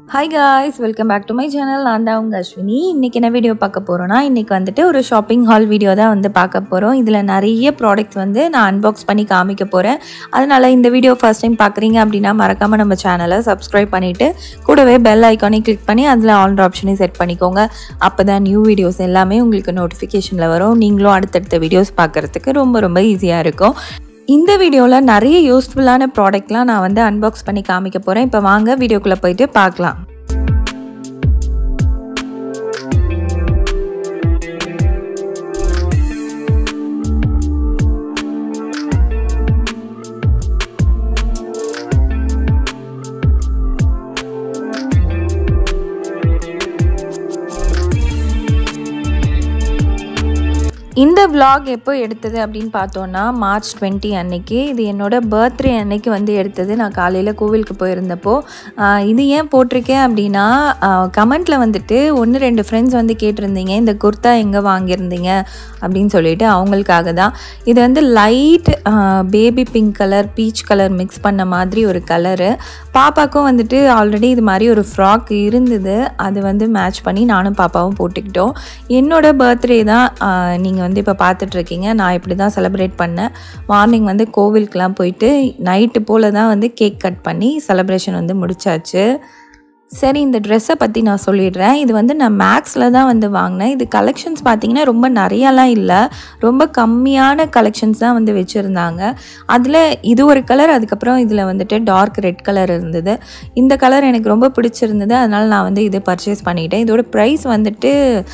hi guys welcome back to my channel நான் தான் உங்கள் அஸ்வினி இன்றைக்கி என்ன வீடியோ பார்க்க போகிறோன்னா இன்றைக்கி வந்துட்டு ஒரு ஷாப்பிங் ஹால் வீடியோ தான் வந்து பார்க்க போகிறோம் இதில் நிறைய ப்ராடக்ட்ஸ் வந்து நான் அன்பாக்ஸ் பண்ணி காமிக்க போகிறேன் அதனால் இந்த வீடியோ ஃபர்ஸ்ட் டைம் பார்க்குறீங்க அப்படின்னா மறக்காமல் நம்ம சேனலை சப்ஸ்கிரைப் பண்ணிவிட்டு கூடவே பெல் ஐக்கானே கிளிக் பண்ணி அதில் ஆல் ஆப்ஷனையும் செட் பண்ணிக்கோங்க அப்போ தான் நியூ வீடியோஸ் எல்லாமே உங்களுக்கு நோட்டிஃபிகேஷனில் வரும் நீங்களும் அடுத்தடுத்த வீடியோஸ் பார்க்குறதுக்கு ரொம்ப ரொம்ப ஈஸியாக இருக்கும் இந்த வீடியோவில் நிறைய யூஸ்ஃபுல்லான ப்ராடக்ட்லாம் நான் வந்து அன்பாக்ஸ் பண்ணி காமிக்க போகிறேன் இப்போ வாங்க வீடியோக்குள்ளே போயிட்டு பார்க்கலாம் இந்த vlog எப்போ எடுத்தது அப்படின்னு பார்த்தோன்னா மார்ச் டுவெண்ட்டி அன்னைக்கு இது என்னோட பர்த்டே அன்னைக்கு வந்து எடுத்தது நான் காலையில் கோவிலுக்கு போயிருந்தப்போ ஆஹ் இது ஏன் போட்டிருக்கேன் அப்படின்னா கமெண்ட்டில் வந்துட்டு ஒன்று ரெண்டு ஃப்ரெண்ட்ஸ் வந்து கேட்டிருந்தீங்க இந்த குர்தா எங்கே வாங்கியிருந்தீங்க அப்படின்னு சொல்லிட்டு அவங்களுக்காக தான் இது வந்து light baby pink colour peach colour mix பண்ண மாதிரி ஒரு கலரு பாப்பாக்கும் வந்துட்டு ஆல்ரெடி இது மாதிரி ஒரு ஃப்ராக் இருந்தது அது வந்து மேட்ச் பண்ணி நானும் பாப்பாவும் போட்டுக்கிட்டோம் என்னோட பர்த்டே தான் நீங்கள் வந்து இப்போ பார்த்துட்ருக்கீங்க நான் இப்படி தான் செலிப்ரேட் பண்ணேன் மார்னிங் வந்து கோவிலுக்கெலாம் போயிட்டு நைட்டு போல் தான் வந்து கேக் கட் பண்ணி செலிப்ரேஷன் வந்து முடிச்சாச்சு சரி இந்த ட்ரெஸ்ஸை பற்றி நான் சொல்லிடுறேன் இது வந்து நான் மேக்ஸில் தான் வந்து வாங்கினேன் இது கலெக்ஷன்ஸ் பார்த்தீங்கன்னா ரொம்ப நிறையாலாம் இல்லை ரொம்ப கம்மியான கலெக்ஷன்ஸ் தான் வந்து வச்சுருந்தாங்க அதில் இது ஒரு கலர் அதுக்கப்புறம் இதில் வந்துட்டு டார்க் ரெட் கலர் இருந்தது இந்த கலர் எனக்கு ரொம்ப பிடிச்சிருந்தது அதனால் நான் வந்து இது பர்ச்சேஸ் பண்ணிட்டேன் இதோட ப்ரைஸ் வந்துட்டு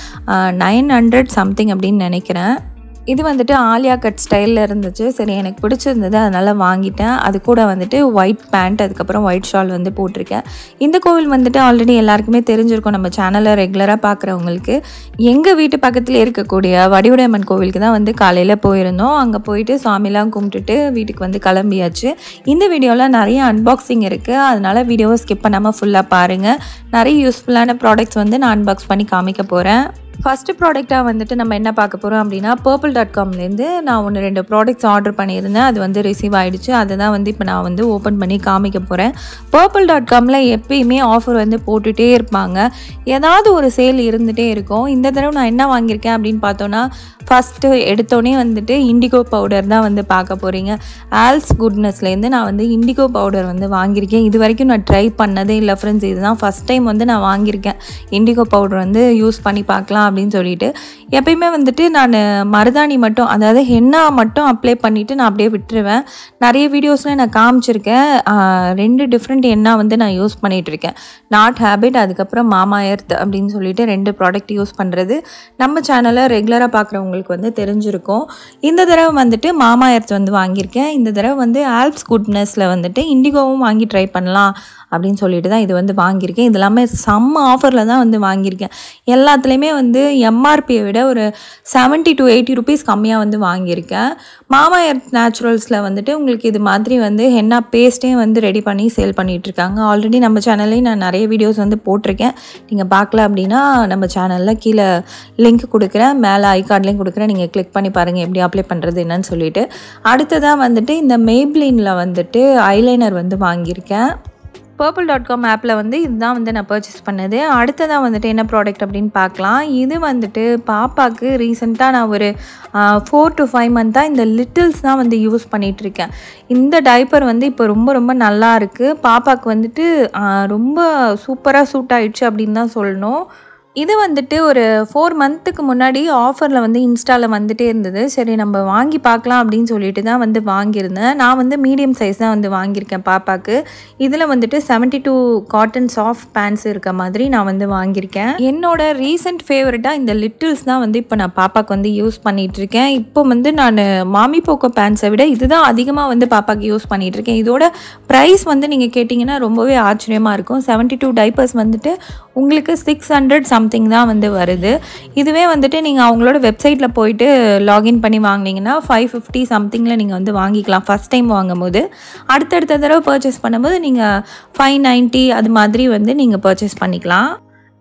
நைன் ஹண்ட்ரட் சம்திங் அப்படின்னு நினைக்கிறேன் இது வந்துட்டு ஆலியா கட் ஸ்டைலில் இருந்துச்சு சரி எனக்கு பிடிச்சிருந்தது அதனால் வாங்கிட்டேன் அது கூட வந்துட்டு ஒயிட் பேண்ட் அதுக்கப்புறம் ஒயிட் ஷால் வந்து போட்டிருக்கேன் இந்த கோவில் வந்துட்டு ஆல்ரெடி எல்லாருக்குமே தெரிஞ்சிருக்கும் நம்ம சேனலை ரெகுலராக பார்க்குறவங்களுக்கு எங்கள் வீட்டு பக்கத்தில் இருக்கக்கூடிய வடிவுடையம்மன் கோவிலுக்கு தான் வந்து காலையில் போயிருந்தோம் அங்கே போயிட்டு சாமிலாம் கும்பிட்டுட்டு வீட்டுக்கு வந்து கிளம்பியாச்சு இந்த வீடியோவில் நிறைய அன்பாக்சிங் இருக்குது அதனால் வீடியோவை ஸ்கிப் பண்ணாமல் ஃபுல்லாக பாருங்கள் நிறைய யூஸ்ஃபுல்லான ப்ராடக்ட்ஸ் வந்து நான் அன்பாக்ஸ் பண்ணி காமிக்க போகிறேன் ஃபஸ்ட்டு ப்ராடக்டாக வந்துட்டு நம்ம என்ன பார்க்க போகிறோம் அப்படின்னா பர்பிள் டாட் காம்லேருந்து நான் ஒன்று ரெண்டு ப்ராடக்ட்ஸ் ஆர்டர் பண்ணியிருந்தேன் அது வந்து ரிசீவ் ஆகிடுச்சு அதை தான் வந்து இப்போ நான் வந்து ஓப்பன் பண்ணி காமிக்க போகிறேன் பர்பிள் டாட் காமில் எப்பயுமே ஆஃபர் வந்து போட்டுகிட்டே இருப்பாங்க ஏதாவது ஒரு சேல் இருந்துகிட்டே இருக்கும் இந்த தடவை நான் என்ன வாங்கியிருக்கேன் அப்படின்னு பார்த்தோன்னா ஃபஸ்ட்டு எடுத்தோடனே வந்துட்டு இண்டிகோ பவுடர் தான் வந்து பார்க்க போகிறீங்க ஆல்ஸ் குட்னஸ்லேருந்து நான் வந்து இண்டிகோ பவுடர் வந்து வாங்கியிருக்கேன் இது வரைக்கும் நான் ட்ரை பண்ணதே இல்லை ஃப்ரெண்ட்ஸ் இதுதான் ஃபஸ்ட் டைம் வந்து நான் வாங்கியிருக்கேன் இண்டிகோ பவுடர் வந்து யூஸ் பண்ணி பார்க்கலாம் அப்படின்னு சொல்லிட்டு எப்பயுமே வந்துட்டு நான் மருதாணி மட்டும் அதாவது ஹென்னா மட்டும் அப்ளை பண்ணிவிட்டு நான் அப்படியே விட்டுருவேன் நிறைய வீடியோஸில் நான் காமிச்சிருக்கேன் ஆஹ் ரெண்டு டிஃப்ரெண்ட் எண்ணெய் வந்து நான் யூஸ் பண்ணிகிட்டு இருக்கேன் நாட் ஹேபிட் அதுக்கப்புறம் மாமா எர்த் அப்படின்னு சொல்லிட்டு ரெண்டு ப்ராடக்ட் யூஸ் பண்ணுறது நம்ம சேனலை ரெகுலராக பார்க்குறவங்களுக்கு வந்து தெரிஞ்சிருக்கும் இந்த தடவை வந்துட்டு மாமா எர்த் வந்து வாங்கியிருக்கேன் இந்த தடவை வந்து ஆல்ப்ஸ் குட்னஸில் வந்துட்டு இண்டிகோவும் வாங்கி ட்ரை பண்ணலாம் அப்படின்னு சொல்லிட்டு தான் இது வந்து வாங்கியிருக்கேன் இது எல்லாமே செம்ம ஆஃபரில் தான் வந்து வாங்கியிருக்கேன் எல்லாத்துலேயுமே வந்து எம்ஆர்பியை விட ஒரு செவன்ட்டி டு எயிட்டி ருபீஸ் கம்மியாக வந்து வாங்கியிருக்கேன் மாமா எர்த் நேச்சுரல்ஸில் வந்துட்டு உங்களுக்கு இது மாதிரி வந்து ஹென்னா பேஸ்ட்டையும் வந்து ரெடி பண்ணி சேல் பண்ணிகிட்ருக்காங்க ஆல்ரெடி நம்ம சேனல்லையும் நான் நிறைய வீடியோஸ் வந்து போட்டிருக்கேன் நீங்கள் பார்க்கல அப்படின்னா நம்ம சேனலில் கீழே லிங்க் கொடுக்குறேன் மேலே ஐ கார்ட்லேயும் கொடுக்குறேன் நீங்கள் கிளிக் பண்ணி பாருங்கள் எப்படி அப்ளை பண்ணுறது என்னன்னு சொல்லிட்டு அடுத்ததாக வந்துட்டு இந்த மெய்ப்ளினில் வந்துட்டு ஐலைனர் வந்து வாங்கியிருக்கேன் பர்பிள் டாட் காம் ஆப்பில் வந்து இதுதான் வந்து நான் பர்ச்சேஸ் பண்ணது அடுத்ததாக வந்துட்டு என்ன ப்ராடக்ட் அப்படின்னு பார்க்கலாம் இது வந்துட்டு பாப்பாவுக்கு ரீசெண்டாக நான் ஒரு ஃபோர் டு ஃபைவ் மந்த்தாக இந்த லிட்டில்ஸ் தான் வந்து யூஸ் பண்ணிகிட்டு இருக்கேன் இந்த டைப்பர் வந்து இப்போ ரொம்ப ரொம்ப நல்லா இருக்குது பாப்பாவுக்கு வந்துட்டு ஆஹ், ரொம்ப சூப்பராக சூட் ஆயிடுச்சு அப்படின்னு தான் சொல்லணும் இது வந்துட்டு ஒரு ஃபோர் மந்த்துக்கு முன்னாடி ஆஃபரில் வந்து இன்ஸ்டாவில் வந்துட்டே இருந்தது சரி நம்ம வாங்கி பார்க்கலாம் அப்படின்னு சொல்லிட்டு தான் வந்து வாங்கியிருந்தேன் நான் வந்து மீடியம் சைஸ் தான் வந்து வாங்கியிருக்கேன் பாப்பாக்கு இதில் வந்துட்டு 72 டூ காட்டன் சாஃப்ட் பேண்ட்ஸ் இருக்க மாதிரி நான் வந்து வாங்கியிருக்கேன் என்னோட ரீசெண்ட் ஃபேவரட்டாக இந்த லிட்டில்ஸ் தான் வந்து இப்போ நான் பாப்பாக்கு வந்து யூஸ் பண்ணிட்டு இருக்கேன் இப்போ வந்து நான் மாமி போக்கோ பேண்ட்ஸை விட இதுதான் அதிகமாக வந்து பாப்பாக்கு யூஸ் பண்ணிட்டு இருக்கேன் இதோட ப்ரைஸ் வந்து நீங்கள் கேட்டிங்கன்னா ரொம்பவே ஆச்சரியமாக இருக்கும் 72 டூ டைப்பர்ஸ் வந்துட்டு உங்களுக்கு சிக்ஸ் ஹண்ட்ரட் சம்திங் தான் வந்து வருது இதுவே வந்துட்டு நீங்கள் அவங்களோட வெப்சைட்டில் போயிட்டு லாகின் பண்ணி வாங்கினீங்கன்னா ஃபைவ் ஃபிஃப்டி சம்திங்கில் நீங்கள் வந்து வாங்கிக்கலாம் ஃபஸ்ட் டைம் வாங்கும்போது அடுத்தடுத்த தடவை பர்ச்சேஸ் பண்ணும்போது நீங்கள் ஃபைவ் நைன்ட்டி அது மாதிரி வந்து நீங்கள் பர்ச்சேஸ் பண்ணிக்கலாம்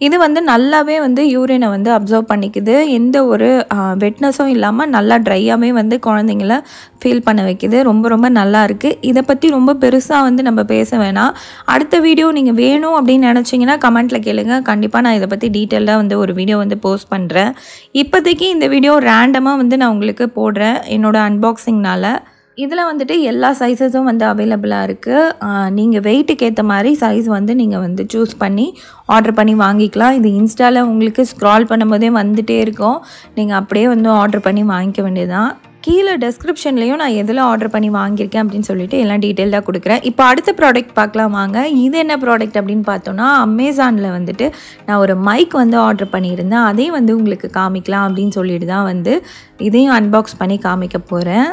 இது வந்து நல்லாவே வந்து யூரினை வந்து அப்சர்வ் பண்ணிக்குது எந்த ஒரு வெட்னஸும் இல்லாமல் நல்லா ட்ரையாகவே வந்து குழந்தைங்கள ஃபீல் பண்ண வைக்குது ரொம்ப ரொம்ப நல்லா இருக்குது இதை பற்றி ரொம்ப பெருசாக வந்து நம்ம பேச வேணாம் அடுத்த வீடியோ நீங்கள் வேணும் அப்படின்னு நினச்சிங்கன்னா கமெண்ட்டில் கேளுங்க கண்டிப்பாக நான் இதை பற்றி டீட்டெயிலாக வந்து ஒரு வீடியோ வந்து போஸ்ட் பண்ணுறேன் இப்போதைக்கு இந்த வீடியோ ரேண்டமாக வந்து நான் உங்களுக்கு போடுறேன் என்னோடய அன்பாக்சிங்னால் இதில் வந்துட்டு எல்லா சைஸஸும் வந்து அவைலபிளாக இருக்குது நீங்கள் வெயிட்டுக்கு ஏற்ற மாதிரி சைஸ் வந்து நீங்கள் வந்து சூஸ் பண்ணி ஆர்டர் பண்ணி வாங்கிக்கலாம் இது இன்ஸ்டாவில் உங்களுக்கு ஸ்க்ரால் பண்ணும்போதே வந்துகிட்டே இருக்கும் நீங்கள் அப்படியே வந்து ஆர்டர் பண்ணி வாங்கிக்க வேண்டியதுதான் கீழே டெஸ்கிரிப்ஷன்லேயும் நான் எதில் ஆர்டர் பண்ணி வாங்கியிருக்கேன் அப்படின்னு சொல்லிட்டு எல்லாம் டீட்டெயிலாக கொடுக்குறேன் இப்போ அடுத்த ப்ராடக்ட் பார்க்கலாம் வாங்க இது என்ன ப்ராடக்ட் அப்படின்னு பார்த்தோன்னா அமேசானில் வந்துட்டு நான் ஒரு மைக் வந்து ஆர்டர் பண்ணியிருந்தேன் அதையும் வந்து உங்களுக்கு காமிக்கலாம் அப்படின்னு சொல்லிட்டு தான் வந்து இதையும் அன்பாக்ஸ் பண்ணி காமிக்க போகிறேன்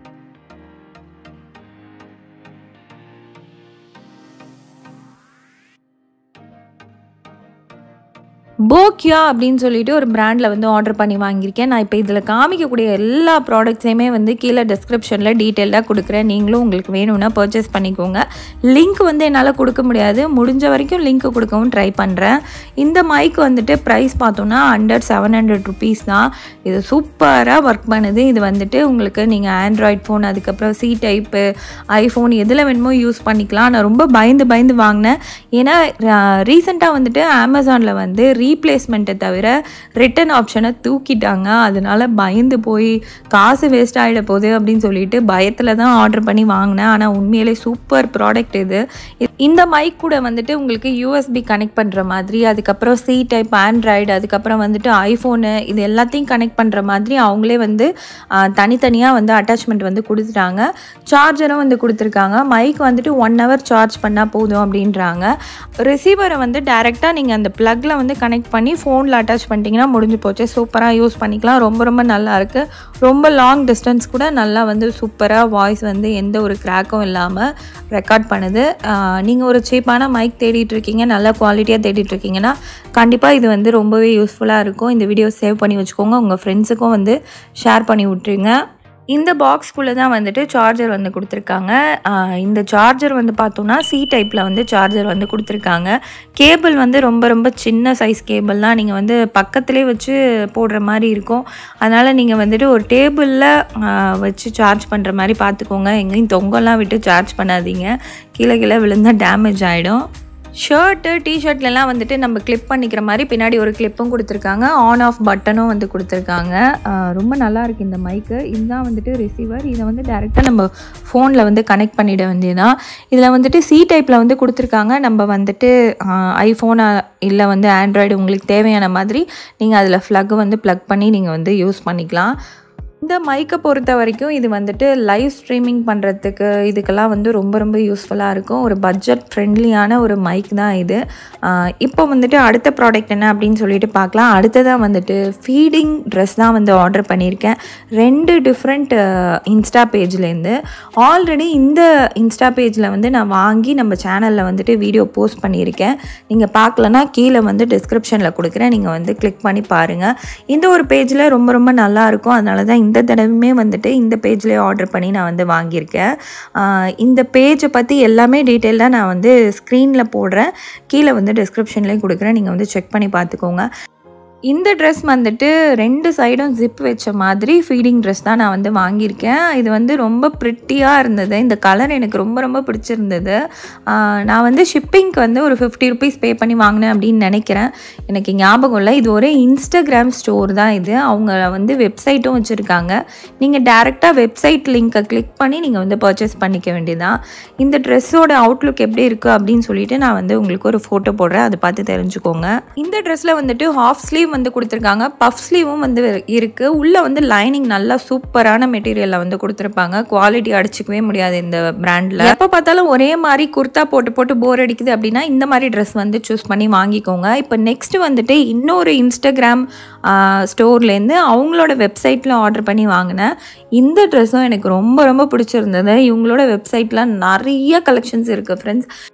போக்கியா அப்படின்னு சொல்லிட்டு ஒரு பிராண்டில் வந்து ஆர்டர் பண்ணி வாங்கியிருக்கேன் நான் இப்போ இதில் காமிக்கக்கூடிய எல்லா ப்ராடக்ட்ஸையுமே வந்து கீழே டிஸ்கிரிப்ஷனில் டீட்டெயிலாக கொடுக்குறேன் நீங்களும் உங்களுக்கு வேணும்னா பர்ச்சேஸ் பண்ணிக்கோங்க லிங்க் வந்து என்னால் கொடுக்க முடியாது முடிஞ்ச வரைக்கும் லிங்க் கொடுக்கவும் ட்ரை பண்ணுறேன் இந்த மைக் வந்துட்டு ப்ரைஸ் பார்த்தோன்னா ஹண்ட்ரட் செவன் ஹண்ட்ரட் ருபீஸ் தான் இது சூப்பராக ஒர்க் பண்ணுது இது வந்துட்டு உங்களுக்கு நீங்கள் ஆண்ட்ராய்ட் ஃபோன் அதுக்கப்புறம் சி டைப்பு ஐஃபோன் எதில் வேணுமோ யூஸ் பண்ணிக்கலாம் நான் ரொம்ப பயந்து பயந்து வாங்கினேன் ஏன்னா ரீசெண்டாக வந்துட்டு அமேசானில் வந்து ரீப்ளேஸ்மெண்ட்டை தவிர ரிட்டன் ஆப்ஷனை தூக்கிட்டாங்க அதனால பயந்து போய் காசு வேஸ்ட் ஆகிட போகுது அப்படின்னு சொல்லிட்டு பயத்தில் தான் ஆர்டர் பண்ணி வாங்கினேன் ஆனால் உண்மையிலே சூப்பர் ப்ராடக்ட் இது இந்த மைக் கூட வந்துட்டு உங்களுக்கு யூஎஸ்பி கனெக்ட் பண்ணுற மாதிரி அதுக்கப்புறம் சி டைப் ஆண்ட்ராய்டு அதுக்கப்புறம் வந்துட்டு ஐஃபோனு இது எல்லாத்தையும் கனெக்ட் பண்ணுற மாதிரி அவங்களே வந்து தனித்தனியாக வந்து அட்டாச்மெண்ட் வந்து கொடுத்துட்டாங்க சார்ஜரும் வந்து கொடுத்துருக்காங்க மைக் வந்துட்டு ஒன் ஹவர் சார்ஜ் பண்ணால் போதும் அப்படின்றாங்க ரிசீவரை வந்து டேரெக்டாக நீங்கள் அந்த ப்ளக்கில் வந்து கனெக்ட் பண்ணி ஃபோனில் அட்டாச் பண்ணிட்டீங்கன்னா முடிஞ்சு போச்சு சூப்பராக யூஸ் பண்ணிக்கலாம் ரொம்ப ரொம்ப நல்லா இருக்குது ரொம்ப லாங் டிஸ்டன்ஸ் கூட நல்லா வந்து சூப்பராக வாய்ஸ் வந்து எந்த ஒரு கிராக்கும் இல்லாமல் ரெக்கார்ட் பண்ணுது நீங்கள் ஒரு சீப்பான மைக் தேடிட்டு இருக்கீங்க நல்ல குவாலிட்டியாக தேடிட்டு இருக்கீங்கன்னா கண்டிப்பாக இது வந்து ரொம்பவே யூஸ்ஃபுல்லாக இருக்கும் இந்த வீடியோ சேவ் பண்ணி வச்சுக்கோங்க உங்கள் ஃப்ரெண்ட்ஸுக்கும் வந்து ஷேர் பண்ணி விட்ருங்க இந்த பாக்ஸ்குள்ளே தான் வந்துட்டு சார்ஜர் வந்து கொடுத்துருக்காங்க இந்த சார்ஜர் வந்து பார்த்தோன்னா சி டைப்பில் வந்து சார்ஜர் வந்து கொடுத்துருக்காங்க கேபிள் வந்து ரொம்ப ரொம்ப சின்ன சைஸ் கேபிள் தான் நீங்கள் வந்து பக்கத்துலேயே வச்சு போடுற மாதிரி இருக்கும் அதனால் நீங்கள் வந்துட்டு ஒரு டேபிளில் வச்சு சார்ஜ் பண்ணுற மாதிரி பார்த்துக்கோங்க எங்கேயும் தொங்கெல்லாம் விட்டு சார்ஜ் பண்ணாதீங்க கீழே கீழே விழுந்தால் டேமேஜ் ஆகிடும் ஷர்ட்டு டிஷர்ட்லலாம் வந்துட்டு நம்ம கிளிப் பண்ணிக்கிற மாதிரி பின்னாடி ஒரு கிளிப்பும் கொடுத்துருக்காங்க ஆன் ஆஃப் பட்டனும் வந்து கொடுத்துருக்காங்க ரொம்ப நல்லா இருக்குது இந்த மைக்கு இதுதான் வந்துட்டு ரிசீவர் இதை வந்து டேரெக்டாக நம்ம ஃபோனில் வந்து கனெக்ட் பண்ணிட வேண்டியதான் இதில் வந்துட்டு சி டைப்பில் வந்து கொடுத்துருக்காங்க நம்ம வந்துட்டு ஐஃபோனை இல்லை வந்து ஆண்ட்ராய்டு உங்களுக்கு தேவையான மாதிரி நீங்கள் அதில் ஃப்ளக் வந்து ப்ளக் பண்ணி நீங்கள் வந்து யூஸ் பண்ணிக்கலாம் இந்த மைக்கை பொறுத்த வரைக்கும் இது வந்துட்டு லைவ் ஸ்ட்ரீமிங் பண்ணுறதுக்கு இதுக்கெல்லாம் வந்து ரொம்ப ரொம்ப யூஸ்ஃபுல்லாக இருக்கும் ஒரு பட்ஜெட் ஃப்ரெண்ட்லியான ஒரு மைக் தான் இது இப்போ வந்துட்டு அடுத்த ப்ராடக்ட் என்ன அப்படின்னு சொல்லிட்டு பார்க்கலாம் அடுத்ததாக வந்துட்டு ஃபீடிங் ட்ரெஸ் தான் வந்து ஆர்டர் பண்ணியிருக்கேன் ரெண்டு டிஃப்ரெண்ட் இன்ஸ்டா பேஜ்லேருந்து ஆல்ரெடி இந்த இன்ஸ்டா பேஜில் வந்து நான் வாங்கி நம்ம சேனலில் வந்துட்டு வீடியோ போஸ்ட் பண்ணியிருக்கேன் நீங்கள் பார்க்கலன்னா கீழே வந்து டிஸ்கிரிப்ஷனில் கொடுக்குறேன் நீங்கள் வந்து கிளிக் பண்ணி பாருங்கள் இந்த ஒரு பேஜில் ரொம்ப ரொம்ப நல்லாயிருக்கும் அதனால தான் இந்த தடவையுமே வந்துட்டு இந்த பேஜ்லேயே ஆர்டர் பண்ணி நான் வந்து வாங்கியிருக்கேன் இந்த பேஜை பற்றி எல்லாமே டீட்டெயிலாக நான் வந்து ஸ்க்ரீனில் போடுறேன் கீழே வந்து டிஸ்கிரிப்ஷன்லேயும் கொடுக்குறேன் நீங்கள் வந்து செக் பண்ணி பார்த்துக்கோங்க இந்த ட்ரெஸ் வந்துட்டு ரெண்டு சைடும் ஜிப் வச்ச மாதிரி ஃபீடிங் ட்ரெஸ் தான் நான் வந்து வாங்கியிருக்கேன் இது வந்து ரொம்ப ப்ரிட்டியாக இருந்தது இந்த கலர் எனக்கு ரொம்ப ரொம்ப பிடிச்சிருந்தது நான் வந்து ஷிப்பிங்க்கு வந்து ஒரு ஃபிஃப்டி ருபீஸ் பே பண்ணி வாங்கினேன் அப்படின்னு நினைக்கிறேன் எனக்கு ஞாபகம் இல்லை இது ஒரு இன்ஸ்டாகிராம் ஸ்டோர் தான் இது அவங்க வந்து வெப்சைட்டும் வச்சுருக்காங்க நீங்கள் டேரெக்டாக வெப்சைட் லிங்க்கை கிளிக் பண்ணி நீங்கள் வந்து பர்ச்சேஸ் பண்ணிக்க வேண்டியதான் இந்த ட்ரெஸ்ஸோட அவுட்லுக் எப்படி இருக்குது அப்படின்னு சொல்லிட்டு நான் வந்து உங்களுக்கு ஒரு ஃபோட்டோ போடுறேன் அதை பார்த்து தெரிஞ்சுக்கோங்க இந்த ட்ரெஸ்ஸில் வந்துட்டு ஹாஃப் ஸ்லீவ் வந்து கொடுத்துருக்காங்க பஃப் ஸ்லீவும் வந்து இருக்குது உள்ளே வந்து லைனிங் நல்லா சூப்பரான மெட்டீரியலில் வந்து கொடுத்துருப்பாங்க குவாலிட்டி அடிச்சுக்கவே முடியாது இந்த பிராண்டில் எப்போ பார்த்தாலும் ஒரே மாதிரி குர்த்தா போட்டு போட்டு போர் அடிக்குது அப்படின்னா இந்த மாதிரி ட்ரெஸ் வந்து சூஸ் பண்ணி வாங்கிக்கோங்க இப்போ நெக்ஸ்ட் வந்துட்டு இன்னொரு இன்ஸ்டாகிராம் ஸ்டோர்லேருந்து அவங்களோட வெப்சைட்டில் ஆர்டர் பண்ணி வாங்கினேன் இந்த ட்ரெஸ்ஸும் எனக்கு ரொம்ப ரொம்ப பிடிச்சிருந்தது இவங்களோட வெப்சைட்டில் நிறைய கலெக்ஷன்ஸ் இருக்குது ஃப்ரெண்ட்ஸ்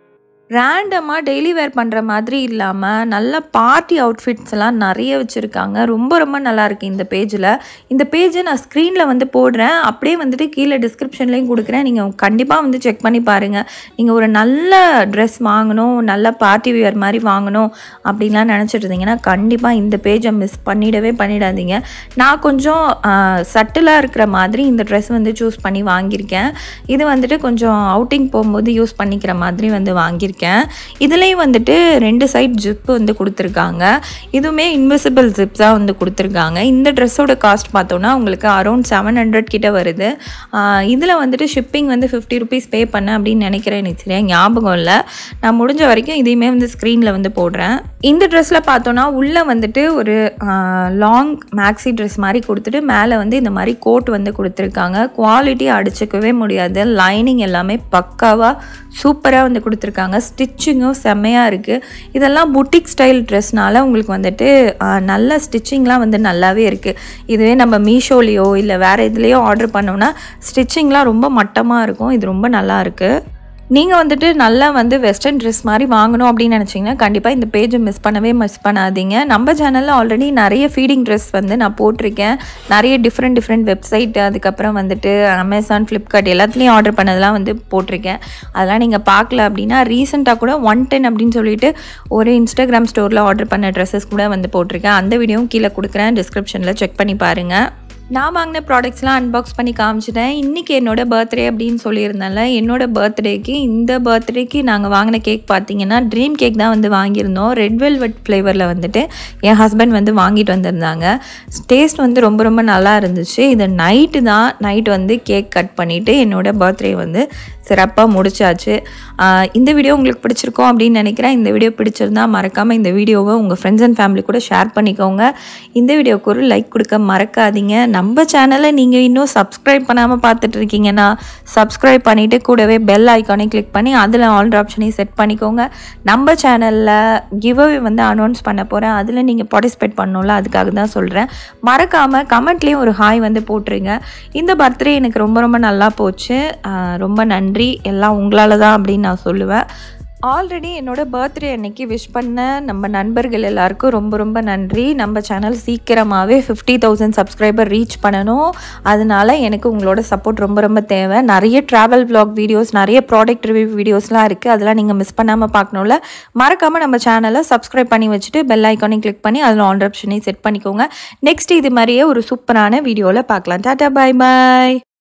ரேண்டமாக டெய்லி வேர் பண்ணுற மாதிரி இல்லாமல் நல்ல பார்ட்டி அவுட்ஃபிட்ஸ் எல்லாம் நிறைய வச்சுருக்காங்க ரொம்ப ரொம்ப நல்லா இருக்கு இந்த பேஜில் இந்த பேஜை நான் ஸ்க்ரீனில் வந்து போடுறேன் அப்படியே வந்துட்டு கீழே டிஸ்கிரிப்ஷன்லேயும் கொடுக்குறேன் நீங்கள் கண்டிப்பாக வந்து செக் பண்ணி பாருங்கள் நீங்கள் ஒரு நல்ல ட்ரெஸ் வாங்கணும் நல்ல பார்ட்டி வியர் மாதிரி வாங்கணும் அப்படின்லாம் நினச்சிட்டு இருந்தீங்கன்னா கண்டிப்பாக இந்த பேஜை மிஸ் பண்ணிடவே பண்ணிடாதீங்க நான் கொஞ்சம் சட்டிலாக இருக்கிற மாதிரி இந்த ட்ரெஸ் வந்து சூஸ் பண்ணி வாங்கியிருக்கேன் இது வந்துட்டு கொஞ்சம் அவுட்டிங் போகும்போது யூஸ் பண்ணிக்கிற மாதிரி வந்து வாங்கியிருக்கேன் இதுலேயும் வந்துட்டு ரெண்டு சைட் ஜிப்பு வந்து கொடுத்துருக்காங்க இதுவுமே இன்விசிபிள் ஜிப்ஸாக வந்து கொடுத்துருக்காங்க இந்த ட்ரெஸ்ஸோட காஸ்ட் பார்த்தோன்னா உங்களுக்கு அரௌண்ட் செவன் ஹண்ட்ரட் கிட்ட வருது இதில் வந்துட்டு ஷிப்பிங் வந்து ஃபிஃப்டி ருபீஸ் பே பண்ணேன் அப்படின்னு நினைக்கிறேன் எனக்கு சரியா ஞாபகம் இல்லை நான் முடிஞ்ச வரைக்கும் இதையுமே வந்து ஸ்க்ரீனில் வந்து போடுறேன் இந்த ட்ரெஸ்ஸில் பார்த்தோன்னா உள்ளே வந்துட்டு ஒரு லாங் மேக்ஸி ட்ரெஸ் மாதிரி கொடுத்துட்டு மேலே வந்து இந்த மாதிரி கோட் வந்து கொடுத்துருக்காங்க குவாலிட்டி அடிச்சுக்கவே முடியாது லைனிங் எல்லாமே பக்காவாக சூப்பராக வந்து கொடுத்துருக்காங்க ஸ்டிச்சிங்கும் செம்மையாக இருக்குது இதெல்லாம் புட்டிக் ஸ்டைல் ட்ரெஸ்னால உங்களுக்கு வந்துட்டு ஆஹ், நல்ல ஸ்டிச்சிங்லாம் வந்து நல்லாவே இருக்குது இதுவே நம்ம மீஷோலேயோ இல்லை வேறு இதுலேயோ ஆர்டர் பண்ணோம்னா ஸ்டிச்சிங்லாம் ரொம்ப மட்டமாக இருக்கும் இது ரொம்ப நல்லா இருக்குது நீங்கள் வந்துட்டு நல்லா வந்து வெஸ்டர்ன் ட்ரெஸ் மாதிரி வாங்கணும் அப்படின்னு நினச்சிங்கன்னா கண்டிப்பாக இந்த பேஜை மிஸ் பண்ணவே மிஸ் பண்ணாதீங்க நம்ம சேனலில் ஆல்ரெடி நிறைய ஃபீடிங் ட்ரெஸ் வந்து நான் போட்டிருக்கேன் நிறைய டிஃப்ரெண்ட் டிஃப்ரெண்ட் வெப்சைட் அதுக்கப்புறம் வந்துட்டு அமேசான் ஃப்ளிப்கார்ட் எல்லாத்துலேயும் ஆர்டர் பண்ணதெல்லாம் வந்து போட்டிருக்கேன் அதெல்லாம் நீங்கள் பார்க்கல அப்படின்னா ரீசெண்டாக கூட ஒன் டென் அப்படின்னு சொல்லிட்டு ஒரு இன்ஸ்டாகிராம் ஸ்டோரில் ஆர்டர் பண்ண ட்ரெஸ்ஸஸ் கூட வந்து போட்டிருக்கேன் அந்த வீடியோவும் கீழே கொடுக்குறேன் டிஸ்கிரிப்ஷனில் செக் பண்ணி பாருங்கள் நான் வாங்கின ப்ராடக்ட்ஸ்லாம் அன்பாக்ஸ் பண்ணி காமிச்சிட்டேன் இன்றைக்கி என்னோட பர்த்டே அப்படின்னு சொல்லியிருந்தேன்ல என்னோட பர்த்டேக்கு இந்த பர்த்டேக்கு நாங்கள் வாங்கின கேக் பார்த்தீங்கன்னா ட்ரீம் கேக் தான் வந்து வாங்கியிருந்தோம் ரெட் வெல்வெட் ஃப்ளேவரில் வந்துட்டு என் ஹஸ்பண்ட் வந்து வாங்கிட்டு வந்திருந்தாங்க டேஸ்ட் வந்து ரொம்ப ரொம்ப நல்லா இருந்துச்சு இது நைட்டு தான் நைட் வந்து கேக் கட் பண்ணிவிட்டு என்னோட பர்த்டே வந்து சிறப்பாக முடிச்சாச்சு ஆஹ் இந்த வீடியோ உங்களுக்கு பிடிச்சிருக்கோம் அப்படின்னு நினைக்கிறேன் இந்த வீடியோ பிடிச்சிருந்தா மறக்காமல் இந்த வீடியோவை உங்கள் ஃப்ரெண்ட்ஸ் அண்ட் ஃபேமிலி கூட ஷேர் பண்ணிக்கோங்க இந்த வீடியோக்கு ஒரு லைக் கொடுக்க மறக்காதீங்க நம்ம சேனலை நீங்கள் இன்னும் சப்ஸ்கிரைப் பண்ணாமல் பார்த்துட்டு இருக்கீங்கன்னா சப்ஸ்கிரைப் பண்ணிவிட்டு கூடவே பெல் ஐக்கானை கிளிக் பண்ணி அதில் ஆல் ஆப்ஷனையும் செட் பண்ணிக்கோங்க நம்ம சேனலில் கிவ்அவே வந்து அனௌன்ஸ் பண்ண போகிறேன் அதில் நீங்கள் பார்ட்டிசிபேட் பண்ணணும்ல அதுக்காக தான் சொல்கிறேன் மறக்காமல் கமெண்ட்லேயும் ஒரு ஹாய் வந்து போட்டுருங்க இந்த பர்த்டே எனக்கு ரொம்ப ரொம்ப நல்லா போச்சு ஆஹ் ரொம்ப நன்றி எல்லாம் உங்களால் தான் அப்படின்னு நான் சொல்லுவேன் ஆல்ரெடி என்னோட பர்த்டே அன்னைக்கு விஷ் பண்ண நம்ம நண்பர்கள் எல்லாருக்கும் ரொம்ப ரொம்ப நன்றி நம்ம சேனல் சீக்கிரமாகவே ஃபிஃப்டி தௌசண்ட் சப்ஸ்கிரைபர் ரீச் பண்ணணும் அதனால எனக்கு உங்களோட சப்போர்ட் ரொம்ப ரொம்ப தேவை நிறைய ட்ராவல் vlog வீடியோஸ் நிறைய ப்ராடக்ட் ரிவ்யூ வீடியோஸ்லாம் இருக்குது அதெல்லாம் நீங்கள் மிஸ் பண்ணாமல் பார்க்கணும்ல மறக்காமல் நம்ம சேனலை சப்ஸ்கிரைப் பண்ணி வச்சுட்டு பெல் ஐக்கானையும் கிளிக் பண்ணி அதில் ஆன் ஆப்ஷனையும் செட் பண்ணிக்கோங்க நெக்ஸ்ட் இது மாதிரியே ஒரு சூப்பரான வீடியோவில் பார்க்கலாம் டாட்டா பை பாய்